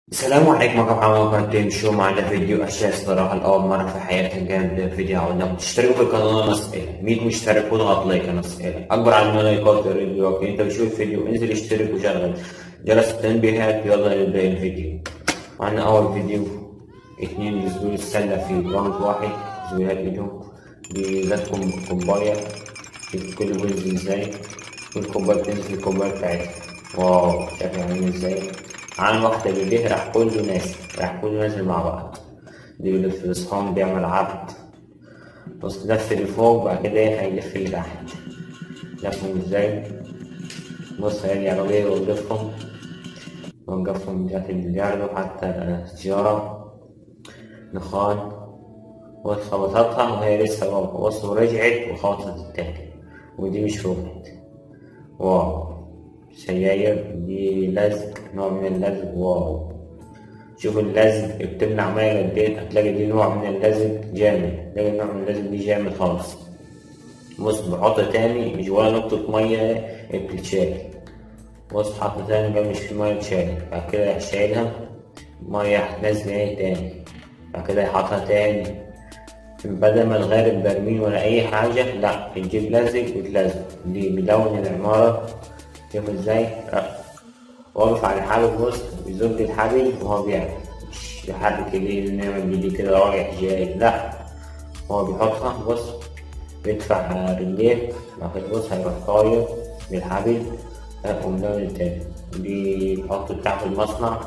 السلام عليكم ورحمة الله وبركاته شو معنا فيديو أشياء صراحة لأول مرة في حياتي جامد فيديو عاوزنا تشتركوا في القناة نسألة 100 مشترك واضغط لايك نسألة أكبر عدد لايكات الفيديو أوكي أنت بتشوف الفيديو انزل اشترك وشغل جرس التنبيهات يلا نبدأ الفيديو معنا أول فيديو اتنين يزولوا السلة في راوند واحد زولات ايدهم بذاتكم كوباية كل بينزل ازاي والكوباية بتنزل الكوباية بتاعتها واو شكلها عامل ازاي عن واحدة بالليل راح كله نازل راح كله نازل مع بعض دي بيلف الأصحاب بيعمل عرض بص لف لفوق بعد كده هيلف لتحت لفهم ازاي بص هي العربية ويلفهم ونقفهم تحت البلياردو حتى سيارة نخان بص خبطتها وهي لسه واقفة بص ورجعت وخبطت التاني ودي مش روحت واو سجاير دي لزق نوع من اللزق واو شوف اللزق بتمنع مية قد ايه هتلاقي دي نوع من اللزق جامد تلاقي نوع من اللزق دي جامد خالص بص بحط تاني مش ولا نقطة مية بتتشال بص حط تاني بقى مش في مية تشال بعد كده يروح شايلها مية هتنزل ايه تاني بعد كده يحطها تاني بدل ما تغير البرميل ولا أي حاجة لأ تجيب لزق وتلزق دي بيلون العمارة شوف ازاي واقف على الحبل بص بيزج الحبل وهو بيعمل مش يحرك ايديه نعمل بايديه كده رايح جاي لا هو بيحطها بص بيدفع رجليه بعد كده بص هيروح طاير بالحبل وملون التاني بيحطه بتاع في المصنع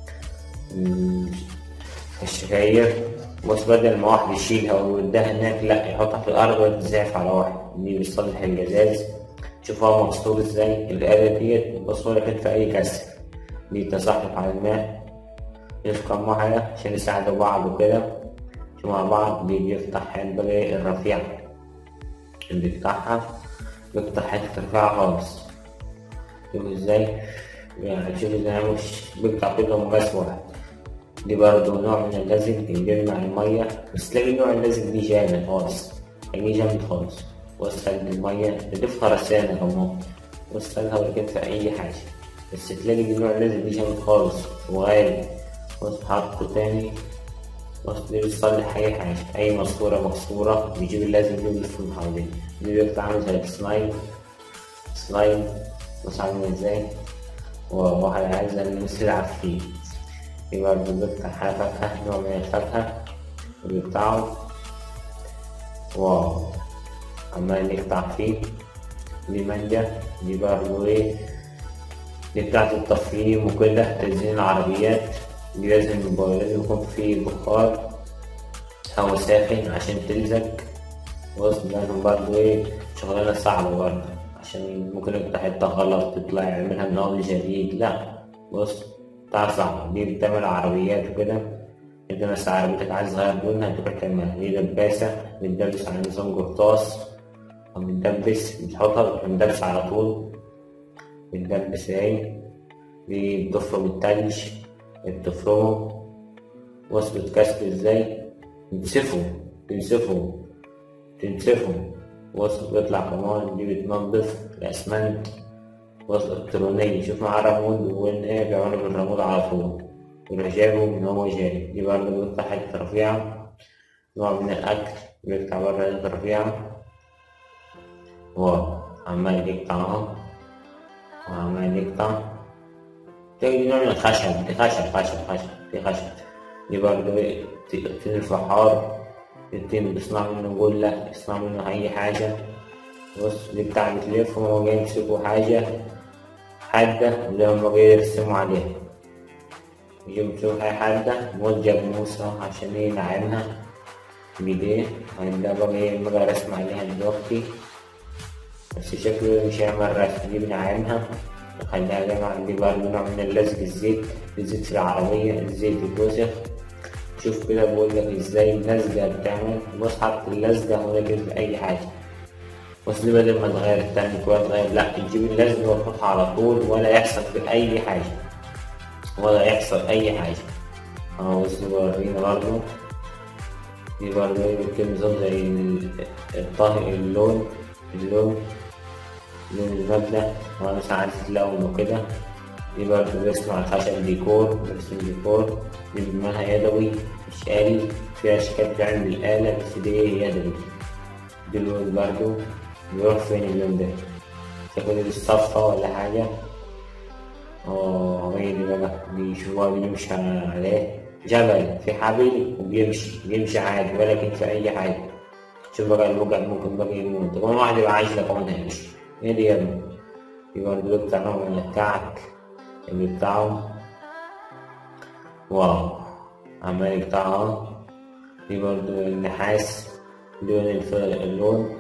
الشكاير بص بدل ما واحد يشيلها ويوديها هناك لا يحطها في الأرض وتزعف على واحد دي بيصلح الجزاز شوف هو مكسور ازاي الآلة ديت مكسورة كده في أي كسر دي تزحلق على الماء يسقى معايا عشان يساعدوا بعض وكده شوف مع بعض دي بيفتح البلاي الرفيع اللي بيفتحها بيفتح حتة رفيعة خالص شوف ازاي يعني شوف ازاي مش بيقطع كلهم بس واحد دي برضه نوع من اللزق اللي بيمنع المية بس تلاقي نوع اللزق دي جامد خالص يعني جامد خالص وسخن المية تضيفها رسانة كمان وسخنها ولا كده في أي حاجة بس تلاقي دي نوع لازم دي جامد خالص وغالي بص حاطه تاني بص دي بتصلح أي حاجة أي ماسورة مكسورة بيجيب اللازم دي ويلفهم حواليه دي بيبقى عامل زي السلايم سلايم بص عامل ازاي وواحد عايز الناس يلعب فيه دي برضه بيفتح فاكهة نوع من الفاكهة وبيقطعه واو عمال يقطع فيه دي مانجا دي برضه ايه دي بتاعت التفخيم وكده تزيين العربيات دي لازم لازم يكون فيه بخار هوا ساخن عشان تلزق بص لازم برضه ايه شغلانة صعبة برضه عشان ممكن يقطع حتة غلط تطلع يعملها من أول جديد لا بص بتاع صعبة دي بتعمل عربيات وكده انت مثلا عربيتك عايز تغير لونها تروح تعملها دي دباسة بتدبس على نظام قرطاس أو بتدبس بتحطها بتدبس على طول بتدبس اهي دي بتفرم التلج بتفرمه وصل الكسر ازاي تنسفه تنسفه تنسفه وصل بيطلع كمان دي بتنضف الأسمنت وصل إلكترونية شوف معاه رمود وإن إيه بيعملوا بالرمود على طول يروح جايبه من هو جاي دي برضه بيقطع حتة رفيعة نوع من الأكل بيقطع برضه حتة رفيعة واو عمال يقطع اهو وعمال يقطع تلاقي نوع من الخشب دي خشب خشب خشب دي خشب دي برضه تين الفحار التين بيصنع منه جلة بيصنع منه أي حاجة بص دي بتاع بتلف وهو جاي يمسكوا حاجة حادة اللي هما جاي يرسموا عليها يجيبوا يمسكوا حاجة حادة موجه بموسى عشان ينعمها بإيديه هيبدأ بقى يبقى رسم عليها دلوقتي بس شكله مش هيعمل رسم دي بنعمها وخليها جامعة دي برضه نوع من اللزق الزيت الزيت في العربية الزيت يتوسخ شوف كده بقول لك ازاي اللزقة بتعمل بص حط اللزقة ولا كده أي حاجة بس دي بدل ما تغير التاني ولا تغير لا تجيب اللزقة وتحطها على طول ولا يحصل في أي حاجة ولا يحصل أي حاجة أهو بص ورينا برضه دي برضه يمكن نظام زي الطهي اللون اللون لون المبنى وأنا ساعات تلون وكده دي برضه بيصنع الخشب ديكور برسم ديكور دي بيعملها يدوي مش آلي في أشكال بتعمل بالآلة بس دي إيه يدوي دي اللون برضه بيروح فين اللون ده تاخد الصفة ولا حاجة اه هي دي بقى بيشوفوها بيمشي عليه جبل في حبل وبيمشي بيمشي عادي ولا كان في أي حاجة شوف بقى الوجع ممكن بقى يموت كمان واحد يبقى عايش لك كمان هيمشي ايه دي يا ابني في برضه بتاعهم من الكعك اللي بتاعهم واو عمال بتاعها في برضه النحاس لون الف- اللون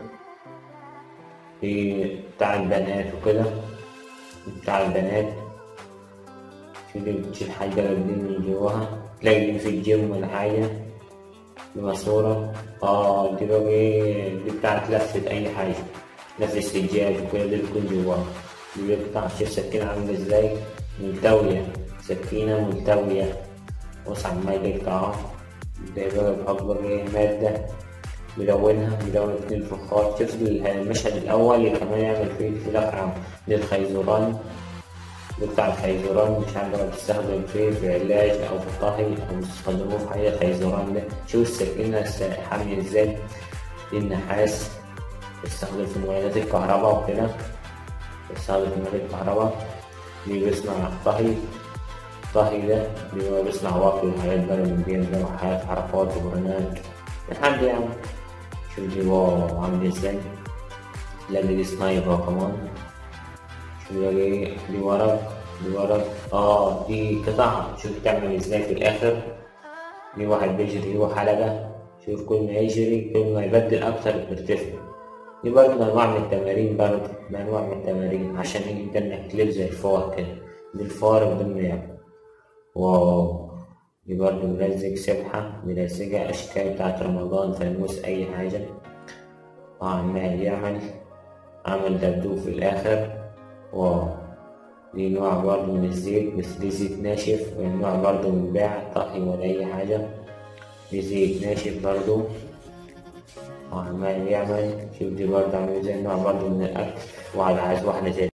في بتاع البنات وكده بتاع البنات في اللي بتشيل حاجة دي من جواها تلاقي دي في الجيم ولا حاجة دي ماسورة اه دي بقى ايه دي بتاعت لفة أي حاجة لفة السجاد وكده دي بتكون جواها دي بتاع شوف سكينة عاملة ازاي ملتوية سكينة ملتوية بص على المايك بتاعها ده بقى بحط بقى ايه مادة ملونها ملون اتنين فخار شوف المشهد الأول اللي كمان يعمل فيه في الأخر للخيزران بتاع الخيزران مش عارف بقى بتستخدم فيه في علاج أو في طهي أو بتستخدموه في حاجة الخيزران ده شوف السكينة الس- حامية ازاي دي النحاس بتستخدم في مولدات الكهرباء وكده بتستخدم في مولدات الكهرباء دي بيصنع طهي الطهي ده بيبقى بيصنع واقي وحاجات بقى من دي ده وحاجات حركات وبرنامج لحد يعني شوف دي واو عامل ازاي لا دي سنايبر كمان شوف ده ايه دي ورق دي ورق اه دي قطع شوف بتعمل ازاي في الاخر دي واحد بيجري هو حلقة شوف كل ما يجري كل ما يبدل اكتر بترتفع دي برضه انواع من التمارين برضه انواع من التمارين عشان يقدر انك تلف زي الفار كده دي الفار بدون ما ياكل واو دي برضه ملزق سبحة ملزقة أشكال بتاعت رمضان فانوس أي حاجة وعمال يعمل عمل دبدوب في الآخر واو دي نوع برضه من الزيت بس دي زيت ناشف ونوع برضه من بيع طهي ولا أي حاجة دي زيت ناشف برضه وعمال يعمل شوف دي برضه عامل زي نوع برضه من الأكل واحد عايز واحدة زي